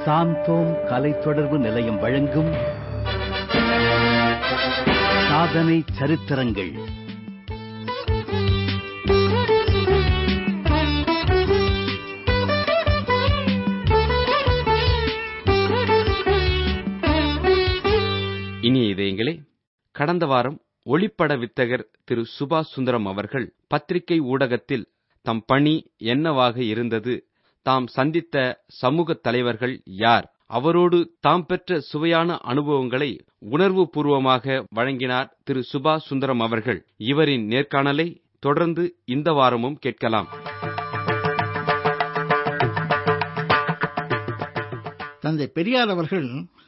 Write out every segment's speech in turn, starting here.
சாந்தோம் கலை தொடர்பு நிலையம் வழங்கும் சாதனை சரித்திரங்கள் இனிய இதயங்களே கடந்த வாரம் ஒளிப்பட வித்தகர் திரு சுபாஷ் சுந்தரம் அவர்கள் பத்திரிகை ஊடகத்தில் தம் பணி என்னவாக இருந்தது தாம் சந்தித்த சமூக தலைவர்கள் யார் அவரோடு தாம் பெற்ற சுவையான அனுபவங்களை உணர்வு பூர்வமாக வழங்கினார் திரு சுபாஷ் சுந்தரம் அவர்கள் இவரின் நேர்காணலை தொடர்ந்து இந்த வாரமும் கேட்கலாம் தந்தை பெரியார் அவர்கள்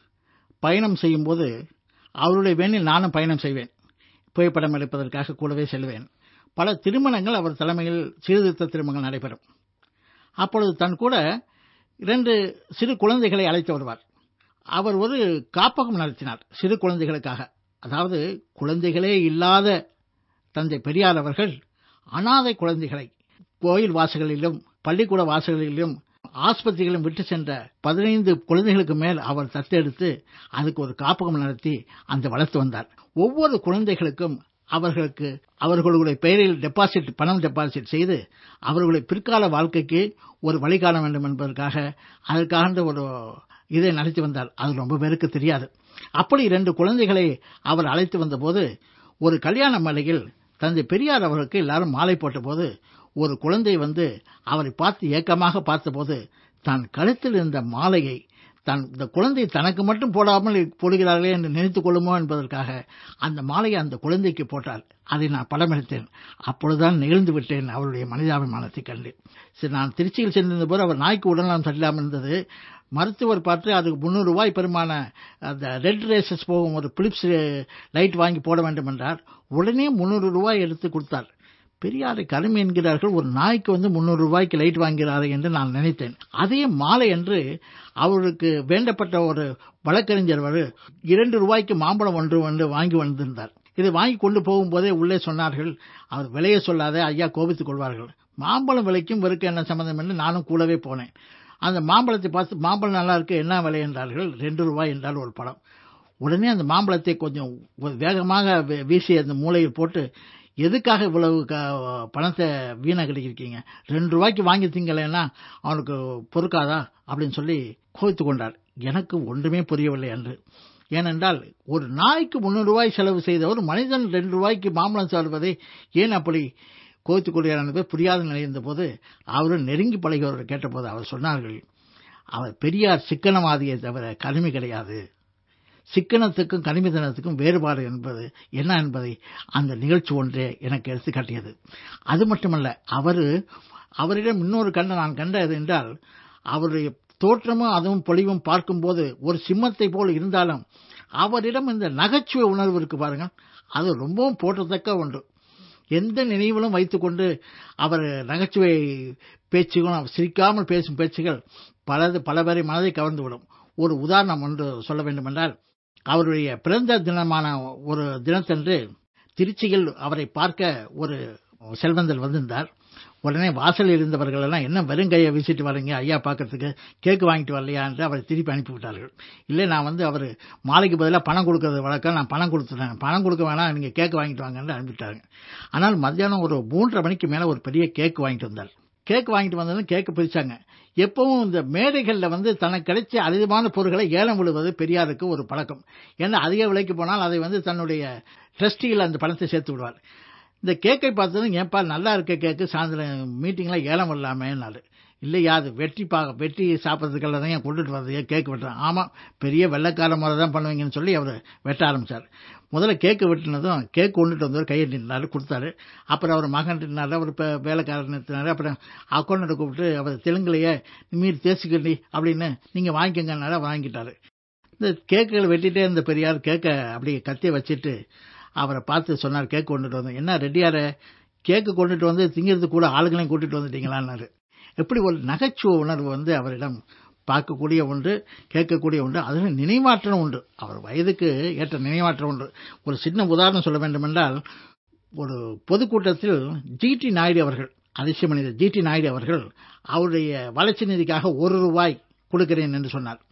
பயணம் செய்யும்போது அவருடைய வேனில் நானும் பயணம் செய்வேன் புகைப்படம் எடுப்பதற்காக கூடவே செல்வேன் பல திருமணங்கள் அவர் தலைமையில் சீர்திருத்த திருமணங்கள் நடைபெறும் அப்பொழுது தன் கூட இரண்டு சிறு குழந்தைகளை அழைத்து வருவார் அவர் ஒரு காப்பகம் நடத்தினார் சிறு குழந்தைகளுக்காக அதாவது குழந்தைகளே இல்லாத தந்தை பெரியார் அவர்கள் அனாதை குழந்தைகளை கோயில் வாசல்களிலும் பள்ளிக்கூட வாசல்களிலும் ஆஸ்பத்திரிகளும் விட்டு சென்ற பதினைந்து குழந்தைகளுக்கு மேல் அவர் தத்தெடுத்து அதுக்கு ஒரு காப்பகம் நடத்தி அந்த வளர்த்து வந்தார் ஒவ்வொரு குழந்தைகளுக்கும் அவர்களுக்கு அவர்களுடைய பெயரில் டெபாசிட் பணம் டெபாசிட் செய்து அவர்களுடைய பிற்கால வாழ்க்கைக்கு ஒரு வழிகாண வேண்டும் என்பதற்காக அதற்காக ஒரு இதை நடத்தி வந்தார் அது ரொம்ப பேருக்கு தெரியாது அப்படி இரண்டு குழந்தைகளை அவர் அழைத்து வந்தபோது ஒரு கல்யாண மேலையில் தந்தை பெரியார் அவர்களுக்கு எல்லாரும் மாலை போட்டபோது ஒரு குழந்தை வந்து அவரை பார்த்து ஏக்கமாக பார்த்தபோது தான் கழுத்தில் இருந்த மாலையை தன் இந்த குழந்தை தனக்கு மட்டும் போடாமல் போடுகிறார்களே என்று நினைத்துக் கொள்ளுமோ என்பதற்காக அந்த மாலையை அந்த குழந்தைக்கு போட்டார் அதை நான் படம் எடுத்தேன் அப்பொழுதுதான் நிகழ்ந்து விட்டேன் அவருடைய மனிதாபிமானத்தை கண்டு சரி நான் திருச்சியில் சென்றிருந்த போது அவர் நாய்க்கு உடல்நலம் சரியில்லாமல் இருந்தது மருத்துவர் பார்த்து அதுக்கு முந்நூறு ரூபாய் பெருமான அந்த ரெட் ரேசஸ் போகும் ஒரு பிலிப்ஸ் லைட் வாங்கி போட வேண்டும் என்றார் உடனே முந்நூறு ரூபாய் எடுத்து கொடுத்தார் பெரியாரை கருமை என்கிறார்கள் ஒரு நாய்க்கு வந்து முந்நூறு ரூபாய்க்கு லைட் வாங்கிறாரு என்று நான் நினைத்தேன் அதே மாலை என்று அவருக்கு வேண்டப்பட்ட ஒரு வழக்கறிஞர் இரண்டு ரூபாய்க்கு மாம்பழம் ஒன்று வந்து வாங்கி வந்திருந்தார் இதை வாங்கி கொண்டு போகும்போதே உள்ளே சொன்னார்கள் அவர் விலையை சொல்லாத ஐயா கோபித்துக் கொள்வார்கள் மாம்பழம் விலைக்கும் வெறுக்க என்ன சம்பந்தம் என்று நானும் கூடவே போனேன் அந்த மாம்பழத்தை பார்த்து மாம்பழம் நல்லா இருக்கு என்ன விலை என்றார்கள் ரெண்டு ரூபாய் என்றால் ஒரு பழம் உடனே அந்த மாம்பழத்தை கொஞ்சம் வேகமாக வீசி அந்த மூளையில் போட்டு எதுக்காக இவ்வளவு பணத்தை வீணாக்கிருக்கீங்க ரெண்டு ரூபாய்க்கு வாங்கி திங்கலைன்னா அவனுக்கு பொறுக்காதா அப்படின்னு சொல்லி கோவித்து கொண்டார் எனக்கு ஒன்றுமே புரியவில்லை என்று ஏனென்றால் ஒரு நாய்க்கு முன்னூறு ரூபாய் செலவு செய்தவர் மனிதன் ரெண்டு ரூபாய்க்கு மாம்பழம் சாடுவதை ஏன் அப்படி கோவித்துக் கொள்கிறார் என்பது புரியாத நிலை இருந்தபோது அவரும் நெருங்கி பழகியவர்கள் கேட்டபோது அவர் சொன்னார்கள் அவர் பெரியார் சிக்கனவாதியை தவிர கருமை கிடையாது சிக்கனத்துக்கும் கனிமிதனத்துக்கும் வேறுபாடு என்பது என்ன என்பதை அந்த நிகழ்ச்சி ஒன்றே எனக்கு எடுத்து காட்டியது அது மட்டுமல்ல அவர் அவரிடம் இன்னொரு கண்ட நான் கண்டது என்றால் அவருடைய தோற்றமும் அதுவும் பொலிவும் பார்க்கும்போது ஒரு சிம்மத்தை போல் இருந்தாலும் அவரிடம் இந்த நகைச்சுவை உணர்வு இருக்கு பாருங்க அது ரொம்பவும் போற்றத்தக்க ஒன்று எந்த நினைவிலும் வைத்துக்கொண்டு அவர் நகைச்சுவை பேச்சுகளும் சிரிக்காமல் பேசும் பேச்சுகள் பலது பல பேரை மனதை கவர்ந்துவிடும் ஒரு உதாரணம் ஒன்று சொல்ல வேண்டுமென்றால் அவருடைய பிறந்த தினமான ஒரு தினத்தன்று திருச்சியில் அவரை பார்க்க ஒரு செல்வந்தர் வந்திருந்தார் உடனே வாசலில் இருந்தவர்கள் எல்லாம் என்ன வெறுங்கையை வீசிட்டு வரீங்க ஐயா பார்க்கறதுக்கு கேக்கு வாங்கிட்டு வரலையா என்று அவரை திருப்பி அனுப்பிவிட்டார்கள் இல்லை நான் வந்து அவர் மாலைக்கு பதிலாக பணம் கொடுக்கறது வழக்கம் நான் பணம் கொடுத்துட்டேன் பணம் கொடுக்க வேணாம் நீங்கள் கேக்கு வாங்கிட்டு வாங்கன்னு அனுப்பிவிட்டாங்க ஆனால் மத்தியானம் ஒரு மூன்றரை மணிக்கு மேலே ஒரு பெரிய கேக்கு வாங்கிட்டு வந்தார் கேக்கு வாங்கிட்டு வந்ததும் கேக்கு பிரிச்சாங்க எப்பவும் இந்த மேடைகளில் வந்து தனக்கு கிடைச்ச அதிகமான பொருட்களை ஏலம் விடுவது பெரியாருக்கு ஒரு பழக்கம் ஏன்னா அதிக விலைக்கு போனால் அதை வந்து தன்னுடைய ட்ரஸ்டியில் அந்த பணத்தை சேர்த்து விடுவார் இந்த கேக்கை பார்த்ததும் ஏன்பா நல்லா இருக்க கேக்கு சாயந்தரம் மீட்டிங்கில் ஏலம் விடலாமேனாரு இல்லையா அது வெட்டி பா வெட்டி சாப்பிட்றதுக்கெல்லாம் தான் கொண்டுட்டு வர்றது கேக்கு வெட்டுறேன் ஆமாம் பெரிய வெள்ளைக்கார முறை தான் பண்ணுவீங்கன்னு சொல்லி அவர் வெட்ட ஆரம்பித்தார் முதல்ல கேக்கு வெட்டினதும் கேக் கொண்டுட்டு வந்தவர் கையை நின்றாரு கொடுத்தாரு அப்புறம் அவர் மகன் நின்னாரு அவர் இப்போ வேலைக்காரன் நிறுத்தினாரு அப்புறம் அக்கௌண்ட்டை கூப்பிட்டு அவர் தெலுங்குலையே மீறி தேசிக்கண்டி அப்படின்னு நீங்கள் வாங்கிக்கங்கன்னாரு வாங்கிட்டாரு இந்த கேக்குகள் வெட்டிட்டே இருந்த பெரியார் கேக்கை அப்படி கத்தியை வச்சுட்டு அவரை பார்த்து சொன்னார் கேக் கொண்டுட்டு வந்தேன் என்ன ரெடியார கேக்கு கொண்டுட்டு வந்து திங்கிறது கூட ஆளுங்களையும் கூட்டிட்டு வந்துட்டீங்களான்னாரு எப்படி ஒரு நகைச்சுவை உணர்வு வந்து அவரிடம் பார்க்கக்கூடிய ஒன்று கேட்கக்கூடிய ஒன்று அதில் நினைவாற்றலும் உண்டு அவர் வயதுக்கு ஏற்ற நினைவாற்றல் உண்டு ஒரு சின்ன உதாரணம் சொல்ல வேண்டுமென்றால் ஒரு பொதுக்கூட்டத்தில் ஜிடி நாயுடு அவர்கள் அதிசய மனிதர் ஜிடி நாயுடு அவர்கள் அவருடைய வளர்ச்சி நிதிக்காக ஒரு ரூபாய் கொடுக்கிறேன் என்று சொன்னார்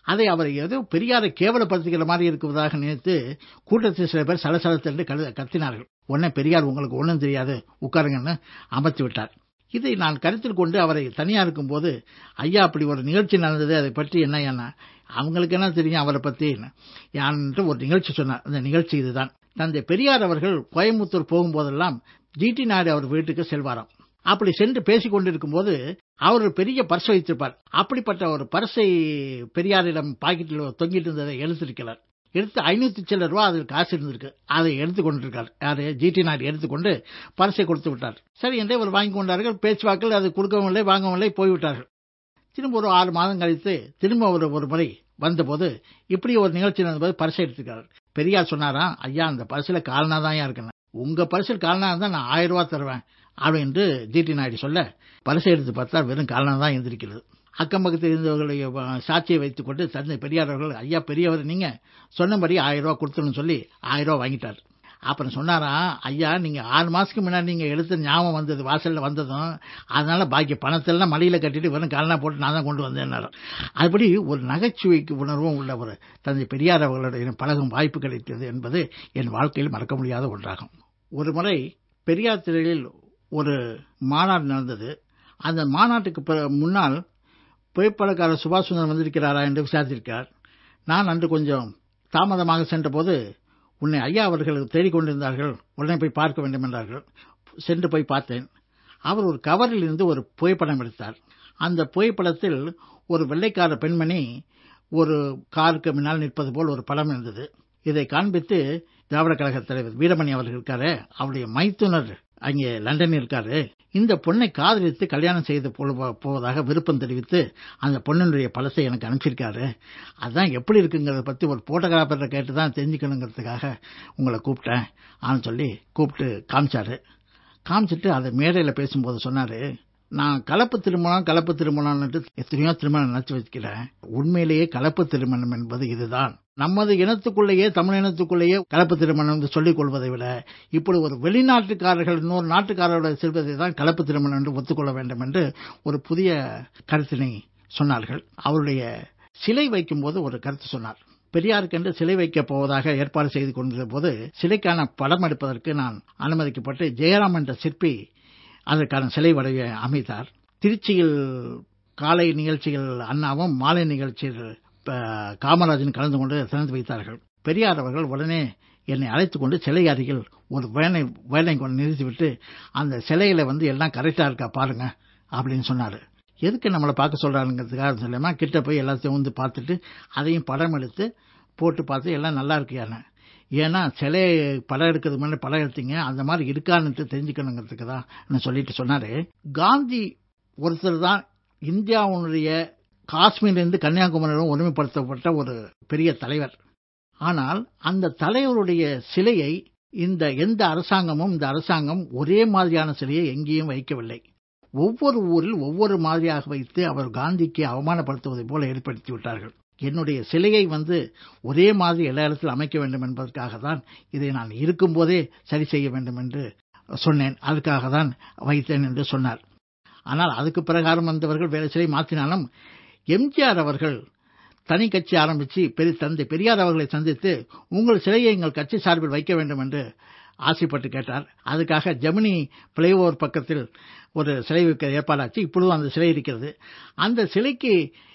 அதை அவர் ஏதோ பெரியாரை கேவலப்படுத்துகிற மாதிரி இருக்குவதாக நினைத்து கூட்டத்தில் சில பேர் சலசலத்தென்று கரு கத்தினார்கள் உடனே பெரியார் உங்களுக்கு ஒன்றும் தெரியாது உட்காருங்கன்னு அமர்த்தி விட்டார் இதை நான் கருத்தில் கொண்டு அவரை தனியா இருக்கும்போது ஐயா அப்படி ஒரு நிகழ்ச்சி நடந்தது அதை பற்றி என்ன என்ன அவங்களுக்கு என்ன தெரியும் அவரை பத்தி என்று ஒரு நிகழ்ச்சி சொன்னார் அந்த நிகழ்ச்சி இதுதான் தந்தை பெரியார் அவர்கள் கோயம்புத்தூர் போகும்போதெல்லாம் ஜிடி நாயுடு அவர் வீட்டுக்கு செல்வாராம் அப்படி சென்று பேசிக் கொண்டிருக்கும் போது அவர் ஒரு பெரிய பர்ஸ் வைத்திருப்பார் அப்படிப்பட்ட ஒரு பர்ஸை பெரியாரிடம் பாக்கெட்டில் தொங்கிட்டு இருந்ததை எடுத்திருக்கிறார் எடுத்து ஐநூத்தி சில்லர் ரூபா அதில் காசு இருந்திருக்கு அதை எடுத்து கொண்டிருக்கார் யாரு ஜிடி நாயுடு எடுத்துக்கொண்டு பர்ஸை கொடுத்து விட்டார் சரி என்றே அவர் வாங்கி கொண்டார்கள் பேச்சுவாக்கில் அது கொடுக்கவும் இல்லை வாங்கவும் இல்லை போய்விட்டார்கள் திரும்ப ஒரு ஆறு மாதம் கழித்து திரும்ப ஒரு ஒரு முறை வந்தபோது இப்படி ஒரு நிகழ்ச்சி நடந்தபோது பரிசை எடுத்துக்கிறார் பெரியார் சொன்னாராம் ஐயா அந்த பரிசுல காலனா தான் இருக்கணும் உங்க பரிசில் காலனா இருந்தா நான் ஆயிரம் ரூபாய் தருவேன் அப்படின்னு ஜிடி நாயுடு சொல்ல பரிசை எடுத்து பார்த்தா வெறும் காலனா தான் இருந்திருக்கிறது அக்கம் பக்கத்தில் இருந்தவர்களுடைய சாட்சியை வைத்துக் கொண்டு தந்தை பெரியார் அவர்கள் ஐயா பெரியவர் நீங்க சொன்னபடி ஆயிரம் ரூபாய் கொடுத்துன்னு சொல்லி ஆயிரம் ரூபாய் வாங்கிட்டார் அப்புறம் சொன்னாராம் ஐயா நீங்க ஆறு மாசத்துக்கு முன்னாடி நீங்க எடுத்த ஞாபகம் வந்தது வாசல்ல வந்ததும் அதனால பாக்கி பணத்தெல்லாம் மடியில கட்டிட்டு வெறும் காலனா போட்டு நான் தான் கொண்டு வந்தேன் அதுபடி ஒரு நகைச்சுவைக்கு உணர்வும் உள்ள ஒரு தந்தை பெரியார் அவர்களுடைய பழகும் வாய்ப்பு கிடைத்தது என்பது என் வாழ்க்கையில் மறக்க முடியாத ஒன்றாகும் ஒரு முறை பெரியார் திரையில் ஒரு மாநாடு நடந்தது அந்த மாநாட்டுக்கு முன்னால் புகைப்படக்காரர் சுபாஷ் சுந்தரம் வந்திருக்கிறாரா என்று விசாரித்திருக்கிறார் நான் அன்று கொஞ்சம் தாமதமாக சென்றபோது உன்னை ஐயா அவர்கள் தேடிக்கொண்டிருந்தார்கள் உடனே போய் பார்க்க வேண்டும் என்றார்கள் சென்று போய் பார்த்தேன் அவர் ஒரு கவரில் இருந்து ஒரு புகைப்படம் எடுத்தார் அந்த புகைப்படத்தில் ஒரு வெள்ளைக்கார பெண்மணி ஒரு காருக்கு முன்னால் நிற்பது போல் ஒரு படம் இருந்தது இதை காண்பித்து திராவிட கழக தலைவர் வீரமணி அவர்கள் இருக்காரு அவருடைய மைத்துனர் அங்கே லண்டனில் இருக்காரு இந்த பொண்ணை காதலித்து கல்யாணம் செய்து போவதாக விருப்பம் தெரிவித்து அந்த பொண்ணுடைய பழசை எனக்கு அனுப்பிச்சிருக்காரு அதுதான் எப்படி இருக்குங்கிறத பத்தி ஒரு போட்டோகிராஃபரை கேட்டு தான் தெரிஞ்சுக்கணுங்கிறதுக்காக உங்களை கூப்பிட்டேன் ஆன்னு சொல்லி கூப்பிட்டு காமிச்சாரு காமிச்சிட்டு அதை மேடையில் பேசும்போது சொன்னாரு நான் கலப்பு திருமணம் கலப்பு திருமணம்னு எத்தனையோ திருமணம் நினைச்சு வச்சுக்கிறேன் உண்மையிலேயே கலப்பு திருமணம் என்பது இதுதான் நமது இனத்துக்குள்ளேயே தமிழ் இனத்துக்குள்ளேயே கலப்பு திருமணம் என்று சொல்லிக் கொள்வதை விட இப்படி ஒரு வெளிநாட்டுக்காரர்கள் இன்னொரு நாட்டுக்காரரோட செல்வதை தான் கலப்பு திருமணம் என்று ஒத்துக்கொள்ள வேண்டும் என்று ஒரு புதிய கருத்தினை சொன்னார்கள் அவருடைய சிலை வைக்கும்போது ஒரு கருத்து சொன்னார் பெரியாருக்கென்று சிலை வைக்கப் போவதாக ஏற்பாடு செய்து கொண்டிருந்த போது சிலைக்கான படம் எடுப்பதற்கு நான் அனுமதிக்கப்பட்டு ஜெயராம் என்ற சிற்பி அதற்கான சிலை வடிவ அமைத்தார் திருச்சியில் காலை நிகழ்ச்சிகள் அண்ணாவும் மாலை நிகழ்ச்சியில் காமராஜன் கலந்து கொண்டு திறந்து வைத்தார்கள் பெரியார் அவர்கள் உடனே என்னை அழைத்துக் கொண்டு சிலை அருகில் ஒரு வேலை வேலை கொண்டு நிறுத்திவிட்டு அந்த சிலையில வந்து எல்லாம் கரெக்டா இருக்கா பாருங்க அப்படின்னு சொன்னாரு எதுக்கு நம்மளை பார்க்க சொல்றாருங்கிறதுக்காக சொல்லாம கிட்ட போய் எல்லாத்தையும் வந்து பார்த்துட்டு அதையும் படம் எடுத்து போட்டு பார்த்து எல்லாம் நல்லா இருக்கியான ஏன்னா சிலை படம் எடுக்கிறது முன்னாடி படம் எடுத்தீங்க அந்த மாதிரி இருக்கான்னு தெரிஞ்சுக்கணுங்கிறதுக்கு தான் நான் சொல்லிட்டு சொன்னாரு காந்தி ஒருத்தர் தான் இந்தியாவுடைய காஷ்மீரிலிருந்து கன்னியாகுமரி ஒருமைப்படுத்தப்பட்ட ஒரு பெரிய தலைவர் ஆனால் அந்த தலைவருடைய சிலையை இந்த எந்த அரசாங்கமும் இந்த அரசாங்கம் ஒரே மாதிரியான சிலையை எங்கேயும் வைக்கவில்லை ஒவ்வொரு ஊரில் ஒவ்வொரு மாதிரியாக வைத்து அவர் காந்திக்கு அவமானப்படுத்துவதை போல ஏற்படுத்தி விட்டார்கள் என்னுடைய சிலையை வந்து ஒரே மாதிரி எல்லா இடத்திலும் அமைக்க வேண்டும் என்பதற்காக தான் இதை நான் இருக்கும்போதே சரி செய்ய வேண்டும் என்று சொன்னேன் அதுக்காக தான் வைத்தேன் என்று சொன்னார் ஆனால் அதுக்கு பிரகாரம் வந்தவர்கள் வேறு சிலை மாற்றினாலும் எம்ஜிஆர் அவர்கள் தனி கட்சி ஆரம்பித்து பெரிய தந்தை பெரியார் அவர்களை சந்தித்து உங்கள் சிலையை எங்கள் கட்சி சார்பில் வைக்க வேண்டும் என்று ஆசைப்பட்டு கேட்டார் அதுக்காக ஜெமினி பிளைஓவர் பக்கத்தில் ஒரு சிலை வைக்க ஏற்பாடாச்சு இப்பொழுதும் அந்த சிலை இருக்கிறது அந்த சிலைக்கு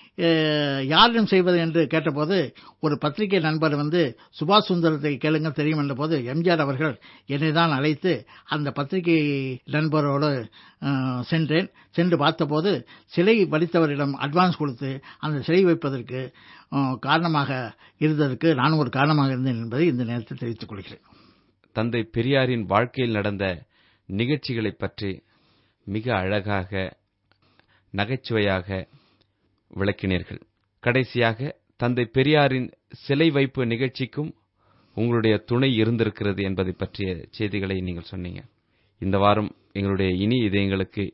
யாரிடம் செய்வது என்று கேட்டபோது ஒரு பத்திரிகை நண்பர் வந்து சுபாஷ் சுந்தரத்தை கேளுங்க தெரியும் என்ற போது எம்ஜிஆர் அவர்கள் என்னை தான் அழைத்து அந்த பத்திரிகை நண்பரோடு சென்றேன் சென்று பார்த்தபோது சிலை வடித்தவரிடம் அட்வான்ஸ் கொடுத்து அந்த சிலை வைப்பதற்கு காரணமாக இருந்ததற்கு நானும் ஒரு காரணமாக இருந்தேன் என்பதை இந்த நேரத்தில் தெரிவித்துக் கொள்கிறேன் தந்தை பெரியாரின் வாழ்க்கையில் நடந்த நிகழ்ச்சிகளைப் பற்றி மிக அழகாக நகைச்சுவையாக விளக்கினீர்கள் கடைசியாக தந்தை பெரியாரின் சிலை வைப்பு நிகழ்ச்சிக்கும் உங்களுடைய துணை இருந்திருக்கிறது என்பதை பற்றிய செய்திகளை நீங்கள் சொன்னீங்க இந்த வாரம் எங்களுடைய இனி இதயங்களுக்கு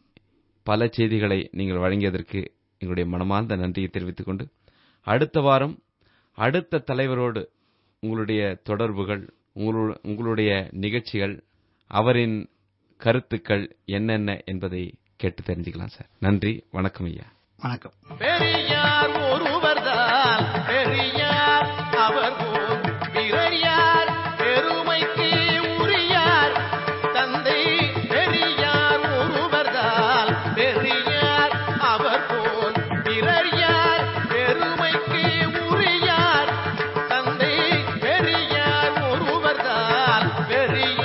பல செய்திகளை நீங்கள் வழங்கியதற்கு எங்களுடைய மனமார்ந்த நன்றியை தெரிவித்துக் கொண்டு அடுத்த வாரம் அடுத்த தலைவரோடு உங்களுடைய தொடர்புகள் உங்களுடைய நிகழ்ச்சிகள் அவரின் கருத்துக்கள் என்னென்ன என்பதை கேட்டு தெரிஞ்சுக்கலாம் சார் நன்றி வணக்கம் ஐயா வணக்கம் பெரியார் ஒருவர்தான் ஒருவர்தால் பெரியார் அவர் போல் பிறர் யார் பெருமைக்கு உரியார் தந்தை பெரியார் ஒருவர்தால் பெரியார் அவர் போல் பிறர் யார் பெருமைக்கு உரியார் தந்தை பெரியார் ஒருவர்தால் பெரியார்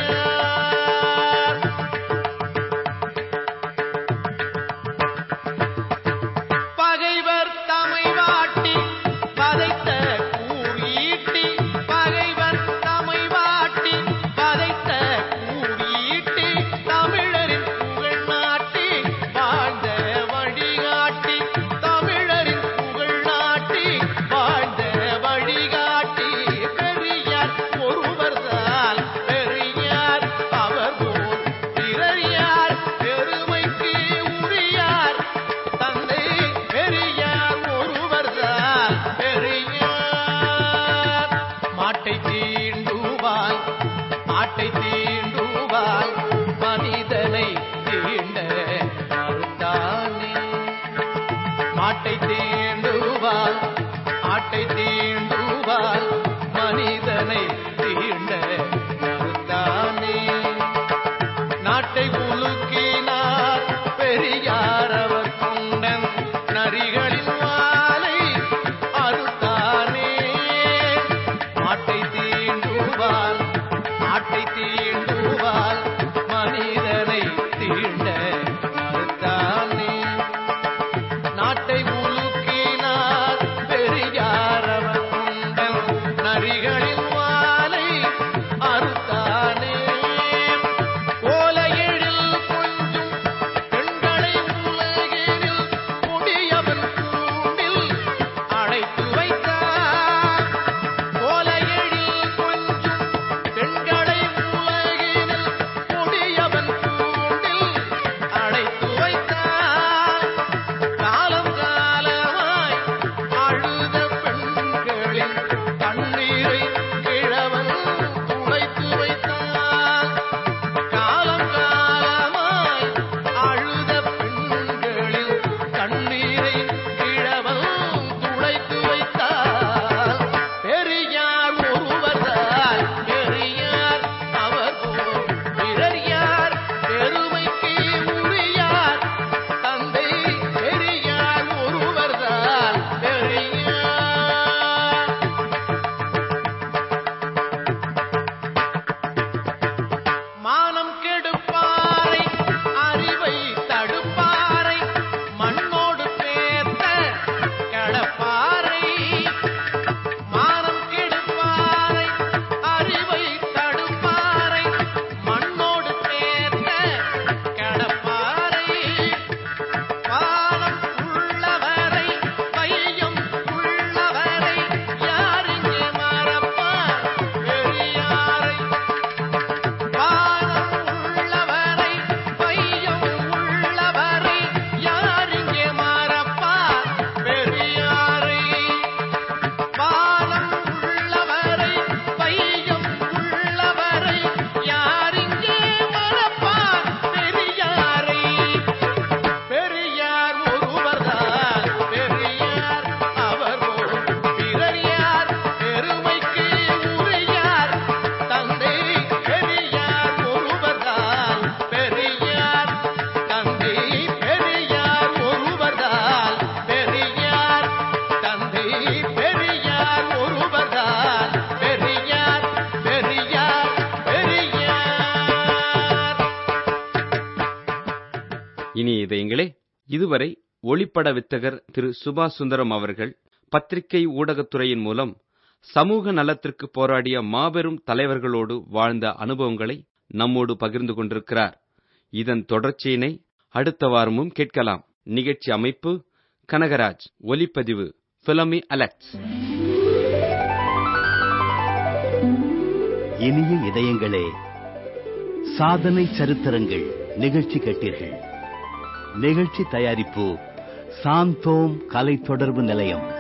பகைவர் தமை வாட்டி பதைத்த கூறீட்டி பகைவர் தமை வாட்டி பதைத்த கூறீட்டி தமிழரின் புகழ் நாட்டி வாழ்ந்த வழிகாட்டி தமிழரின் புகழ் நாட்டி வாழ்ந்த வழிகாட்டி பெரியார் ஒருவர்தான் பெரியார் அவர் போல் பிறர் யார் பெருமைக்கு உரியார் தந்தை பெரியார் ஒருவர்தான் பெரியார் மாட்டை தீண்டுவாய் ஆட்டை தீண்டுவாய் மனிதனை தீண்ட மறுத்தானே மாட்டை தீண்டுவாள் ஆட்டை தீண்டுவாள் மனிதனை தீண்ட மறுத்தானே நாட்டை உலுக்கினார் பெரியார் அவர் கொண்டன் நரிகளின் வாலை அறுத்தானே மாட்டை தீண்டுவாள் ஆட்டை தீண்டுவாள் மனிதனை தீண்ட மறுத்தானே நாட்டை உலுக்கினார் பெரியார் அவர் கொண்டன் நரிகளின் வாலை அறுத்தானே ஓலையெழில் கொஞ்சும் பெண்களை உலகினில் கொடியவன் கூண்டில் அடைத்து வைத்தார் ஓலையெழில் கொஞ்சும் பெண்களை உலகினில் கொடியவன் கூண்டில் அடைத்து வைத்தார் காலம் காலமாய் அழுத பெண்களின் கண்ணீரை கிழவன் துடைத்து வைத்தான் காலம் காலமாய் அழுத பெண்களின் கண்ணீரை கிழவன் துடைத்து வைத்தான் பெரியார் ஒருவர்தான் பெரியார் அவர் போல் பிறர் யார் பெருமைக்கு உரியார் தந்தை பெரியார் ஒருவர்தான் பெரியார் மானம் கெடுப்பாரை அறிவை தடுப்பாரை மண்ணோடு பேர்த்த கடப்பாரை மானம் கெடுப்பாரை அறிவை தடுப்பாரை மண்ணோடு பேர்த்த கடப்பாரை வானம் உள்ளவரை பையம் உள்ளவரை யாரிங்கே மறப்பார் பெரியாரை வானம் உள்ளவரை பையம் உள்ளவரை யாரிங்கே மறப்பார் பெரியாரை வானம் உள்ளவரை பையம் உள்ளவரை யாரிங்கே மறப்பார் பெரியாரை பெரியார் ஒருவர்தான் பெரியார் அவர் போல் பிறர் யார் பெருமைக்கு உரியார் தந்தை பெரியார் ஒருவர்தான் பெரியார் தந்தை பெரியார் ஒருவர்தான் பெரியார் தந்தை பெரியார் ஒருவர்தான் பெரியார் பெரியார் பெரியார் இனி இதயங்களே இதுவரை ஒளிப்பட வித்தகர் திரு சுபாஷ் சுந்தரம் அவர்கள் பத்திரிகை ஊடகத்துறையின் மூலம் சமூக நலத்திற்கு போராடிய மாபெரும் தலைவர்களோடு வாழ்ந்த அனுபவங்களை நம்மோடு பகிர்ந்து கொண்டிருக்கிறார் இதன் தொடர்ச்சியினை அடுத்த வாரமும் கேட்கலாம் நிகழ்ச்சி அமைப்பு கனகராஜ் ஒலிப்பதிவு பிலமி அலெக்ஸ் இனிய இதயங்களே சாதனை சரித்திரங்கள் நிகழ்ச்சி கேட்டீர்கள் நிகழ்ச்சி தயாரிப்பு சாந்தோம் கலை தொடர்பு நிலையம்